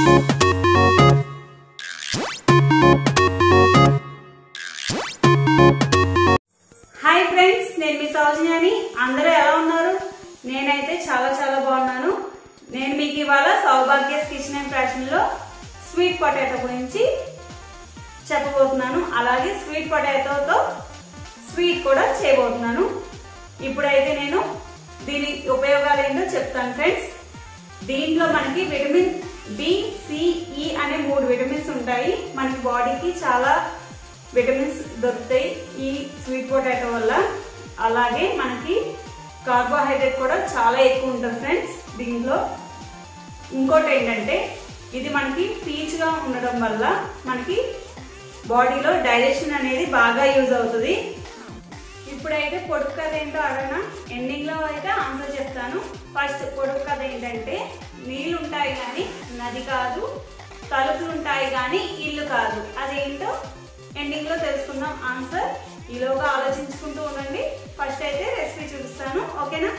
hi friends నేను మీ సౌజన్యాని అందరూ ఎలా ఉన్నారు నేనైతే చాలా చాలా బాగున్నాను నేను మీకు ఇవాళ సౌభాగ్యస్ కిచెన్ అండ్ ఫ్యాషన్ లో స్వీట్ పొటాటో గురించి చెప్పబోతున్నాను అలాగే స్వీట్ పొటాటోతో స్వీట్ కూడా చేయబోతున్నాను ఇప్పుడైతే నేను దీని ఉపయోగాలు ఏంటో చెప్తాను ఫ్రెండ్స్ దీంట్లో మనకి విటమిన్ బి సిఈ అనే మూడు విటమిన్స్ ఉంటాయి మనకి బాడీకి చాలా విటమిన్స్ దొరుకుతాయి ఈ స్వీట్ పొటాటో వల్ల అలాగే మనకి కార్బోహైడ్రేట్ కూడా చాలా ఎక్కువ ఉంటుంది ఫ్రెండ్స్ దీంట్లో ఇంకోటి ఏంటంటే ఇది మనకి పీచుగా ఉండడం వల్ల మనకి బాడీలో డైజెషన్ అనేది బాగా యూజ్ అవుతుంది ఇప్పుడైతే పొడుపు కథ ఏంటో అడగనా ఎండింగ్ లో అయితే ఆన్సర్ చెప్తాను ఫస్ట్ పొడుపు కథ ఏంటంటే నీళ్ళు ఉంటాయి కానీ నది కాదు తలుపులు ఉంటాయి కానీ ఇల్లు కాదు అదేంటో ఎండింగ్ లో తెలుసుకుందాం ఆన్సర్ ఈలోగా ఆలోచించుకుంటూ ఉండండి ఫస్ట్ అయితే రెసిపీ చూపిస్తాను ఓకేనా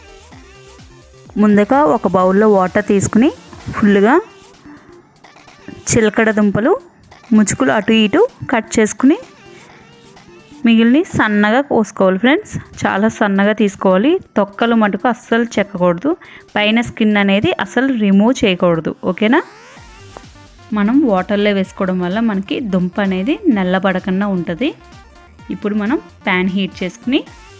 ముందుగా ఒక బౌల్లో వాటర్ తీసుకుని ఫుల్గా చిలకడ దుంపలు ముచ్చుకులు అటు ఇటు కట్ చేసుకుని మిగిలిని సన్నగా కోసుకోవాలి ఫ్రెండ్స్ చాలా సన్నగా తీసుకోవాలి తొక్కలు మటుకు అస్సలు చెక్కకూడదు పైన స్కిన్ అనేది అసలు రిమూవ్ చేయకూడదు ఓకేనా మనం వాటర్లో వేసుకోవడం వల్ల మనకి దుంప అనేది నల్లబడకుండా ఉంటుంది ఇప్పుడు మనం ప్యాన్ హీట్ చేసుకుని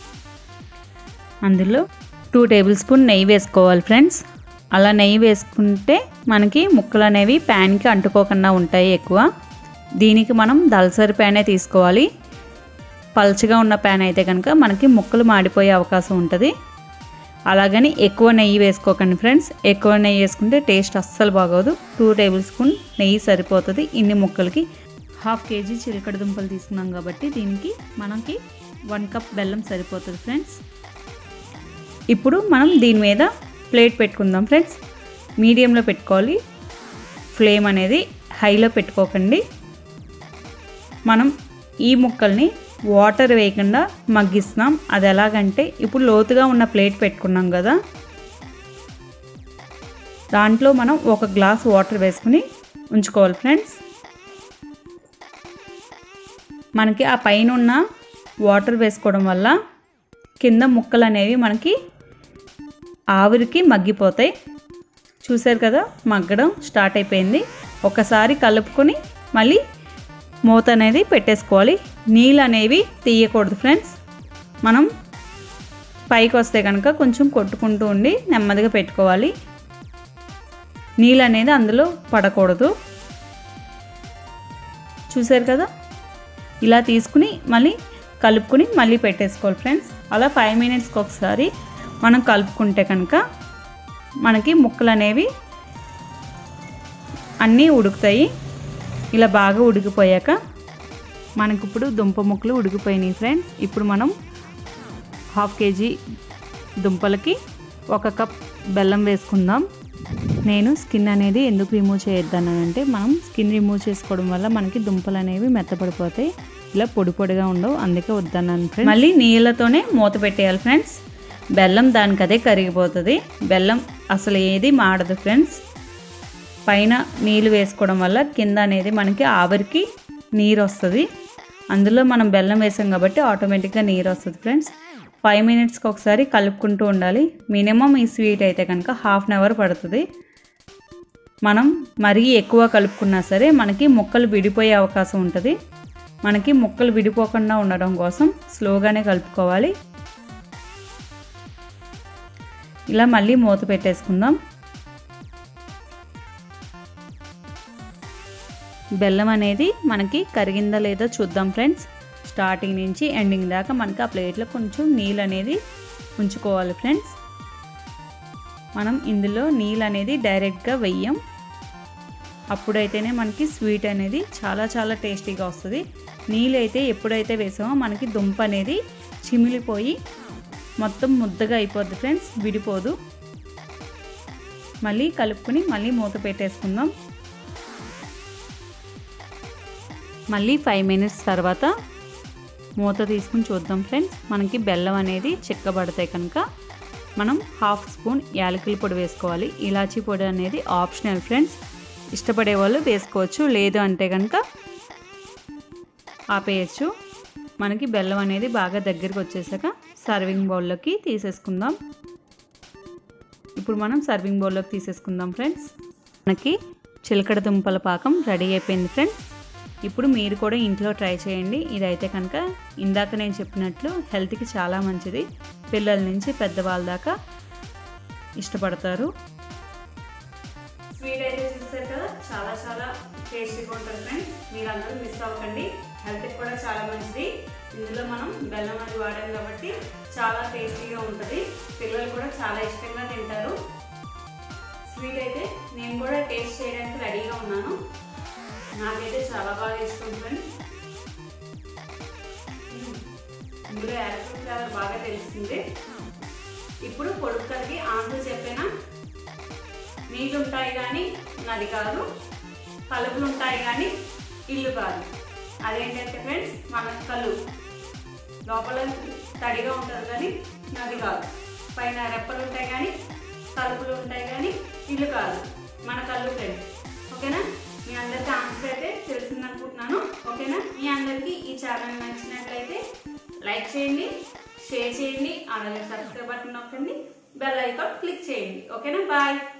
అందులో టూ టేబుల్ స్పూన్ నెయ్యి వేసుకోవాలి ఫ్రెండ్స్ అలా నెయ్యి వేసుకుంటే మనకి ముక్కలు అనేవి ప్యాన్కి అంటుకోకుండా ఉంటాయి ఎక్కువ దీనికి మనం దల్సరి ప్యానే తీసుకోవాలి పల్చగా ఉన్న ప్యాన్ అయితే కనుక మనకి ముక్కలు మాడిపోయే అవకాశం ఉంటుంది అలాగని ఎక్కువ నెయ్యి వేసుకోకండి ఫ్రెండ్స్ ఎక్కువ నెయ్యి వేసుకుంటే టేస్ట్ అస్సలు బాగోదు టూ టేబుల్ స్పూన్ నెయ్యి సరిపోతుంది ఇన్ని ముక్కలకి హాఫ్ కేజీ చిలకడ దుంపలు తీసుకున్నాం కాబట్టి దీనికి మనకి వన్ కప్ బెల్లం సరిపోతుంది ఫ్రెండ్స్ ఇప్పుడు మనం దీని మీద ప్లేట్ పెట్టుకుందాం ఫ్రెండ్స్ మీడియంలో పెట్టుకోవాలి ఫ్లేమ్ అనేది హైలో పెట్టుకోకండి మనం ఈ ముక్కల్ని వాటర్ వేయకుండా మగ్గిస్తున్నాం అది ఎలాగంటే ఇప్పుడు లోతుగా ఉన్న ప్లేట్ పెట్టుకున్నాం కదా దాంట్లో మనం ఒక గ్లాస్ వాటర్ వేసుకుని ఉంచుకోవాలి ఫ్రెండ్స్ మనకి ఆ పైన ఉన్న వాటర్ వేసుకోవడం వల్ల కింద ముక్కలు అనేవి మనకి ఆవిరికి మగ్గిపోతాయి చూసారు కదా మగ్గడం స్టార్ట్ అయిపోయింది ఒకసారి కలుపుకొని మళ్ళీ మూత అనేది పెట్టేసుకోవాలి నీళ్ళు అనేవి తీయకూడదు ఫ్రెండ్స్ మనం పైకి వస్తే కనుక కొంచెం కొట్టుకుంటూ ఉండి నెమ్మదిగా పెట్టుకోవాలి నీళ్ళు అనేది అందులో పడకూడదు చూసారు కదా ఇలా తీసుకుని మళ్ళీ కలుపుకుని మళ్ళీ పెట్టేసుకోవాలి ఫ్రెండ్స్ అలా ఫైవ్ మినిట్స్కి ఒకసారి మనం కలుపుకుంటే కనుక మనకి ముక్కలు అనేవి అన్నీ ఉడుకుతాయి ఇలా బాగా ఉడికిపోయాక మనకి ఇప్పుడు దుంప ముక్కలు ఉడికిపోయినాయి ఫ్రెండ్స్ ఇప్పుడు మనం హాఫ్ కేజీ దుంపలకి ఒక కప్ బెల్లం వేసుకుందాం నేను స్కిన్ అనేది ఎందుకు రిమూవ్ చేయొద్దన్నానంటే మనం స్కిన్ రిమూవ్ చేసుకోవడం వల్ల మనకి దుంపలు అనేవి మెత్తపడిపోతాయి ఇలా పొడి పొడిగా ఉండవు అందుకే వద్దన్నాను ఫ్రెండ్స్ మళ్ళీ నీళ్ళతోనే మూత పెట్టేయాలి ఫ్రెండ్స్ బెల్లం దానికదే కరిగిపోతుంది బెల్లం అసలు ఏది మాడదు ఫ్రెండ్స్ పైన నీళ్ళు వేసుకోవడం వల్ల కింద అనేది మనకి ఆవిరికి నీరు వస్తుంది అందులో మనం బెల్లం వేసాం కాబట్టి ఆటోమేటిక్గా నీరు వస్తుంది ఫ్రెండ్స్ ఫైవ్ మినిట్స్కి ఒకసారి కలుపుకుంటూ ఉండాలి మినిమం ఈ స్వీట్ అయితే కనుక హాఫ్ అన్ అవర్ పడుతుంది మనం మరీ ఎక్కువ కలుపుకున్నా సరే మనకి ముక్కలు విడిపోయే అవకాశం ఉంటుంది మనకి ముక్కలు విడిపోకుండా ఉండడం కోసం స్లోగానే కలుపుకోవాలి ఇలా మళ్ళీ మూత పెట్టేసుకుందాం బెల్లం అనేది మనకి కరిగిందా లేదో చూద్దాం ఫ్రెండ్స్ స్టార్టింగ్ నుంచి ఎండింగ్ దాకా మనకి ఆ ప్లేట్లో కొంచెం నీళ్ళు అనేది ఉంచుకోవాలి ఫ్రెండ్స్ మనం ఇందులో నీళ్ళు అనేది డైరెక్ట్గా వెయ్యం అప్పుడైతేనే మనకి స్వీట్ అనేది చాలా చాలా టేస్టీగా వస్తుంది నీళ్ళు అయితే ఎప్పుడైతే వేసామో మనకి దుంప అనేది చిమిలిపోయి మొత్తం ముద్దగా అయిపోద్ది ఫ్రెండ్స్ విడిపోదు మళ్ళీ కలుపుకొని మళ్ళీ మూత పెట్టేసుకుందాం మళ్ళీ ఫైవ్ మినిట్స్ తర్వాత మూత తీసుకుని చూద్దాం ఫ్రెండ్స్ మనకి బెల్లం అనేది చిక్కబడతాయి కనుక మనం హాఫ్ స్పూన్ యాలకుల పొడి వేసుకోవాలి ఇలాచీ పొడి అనేది ఆప్షనల్ ఫ్రెండ్స్ ఇష్టపడే వాళ్ళు వేసుకోవచ్చు లేదు అంటే కనుక ఆపేయచ్చు మనకి బెల్లం అనేది బాగా దగ్గరికి వచ్చేసాక సర్వింగ్ బౌల్లోకి తీసేసుకుందాం ఇప్పుడు మనం సర్వింగ్ బౌల్లోకి తీసేసుకుందాం ఫ్రెండ్స్ మనకి చిలకడ దుంపల పాకం రెడీ అయిపోయింది ఫ్రెండ్స్ ఇప్పుడు మీరు కూడా ఇంట్లో ట్రై చేయండి ఇదైతే కనుక ఇందాక నేను చెప్పినట్లు హెల్త్కి చాలా మంచిది పిల్లల నుంచి పెద్దవాళ్ళ దాకా ఇష్టపడతారు స్వీట్ అయితే చూస్తారు కదా చాలా చాలా టేస్టీగా ఉంటుంది ఫ్రెండ్స్ మీరు అందరూ మిస్ అవ్వకండి హెల్త్కి కూడా చాలా మంచిది ఇందులో మనం బెల్లం అది వాడాం కాబట్టి చాలా టేస్టీగా ఉంటుంది పిల్లలు కూడా చాలా ఇష్టంగా తింటారు స్వీట్ అయితే నేను కూడా టేస్ట్ చేయడానికి రెడీగా ఉన్నాను నాకైతే చాలా బాగా ఇష్టం ఫ్రెండ్స్ ఇందులో యాలకుల ఫ్లేవర్ బాగా తెలిసింది ఇప్పుడు పొడుపు కలిగి ఆన్సర్ చెప్పినా నీళ్ళు ఉంటాయి కానీ నది కాదు కలుపులు ఉంటాయి కానీ ఇల్లు కాదు అదేంటంటే ఫ్రెండ్స్ మన కళ్ళు లోపల తడిగా ఉంటుంది కానీ నది కాదు పైన రెప్పలు ఉంటాయి కానీ తలుపులు ఉంటాయి కానీ ఇల్లు కాదు మన కళ్ళు ఫ్రెండ్స్ ఓకేనా మీ అందరికీ ఆన్సర్ అయితే తెలిసిందనుకుంటున్నాను ఓకేనా మీ అందరికీ ఈ ఛానల్ నచ్చినట్లయితే లైక్ చేయండి షేర్ చేయండి అలాగే సబ్స్క్రైబ్ బటన్ నొక్కండి బెల్ ఐకాన్ క్లిక్ చేయండి ఓకేనా బాయ్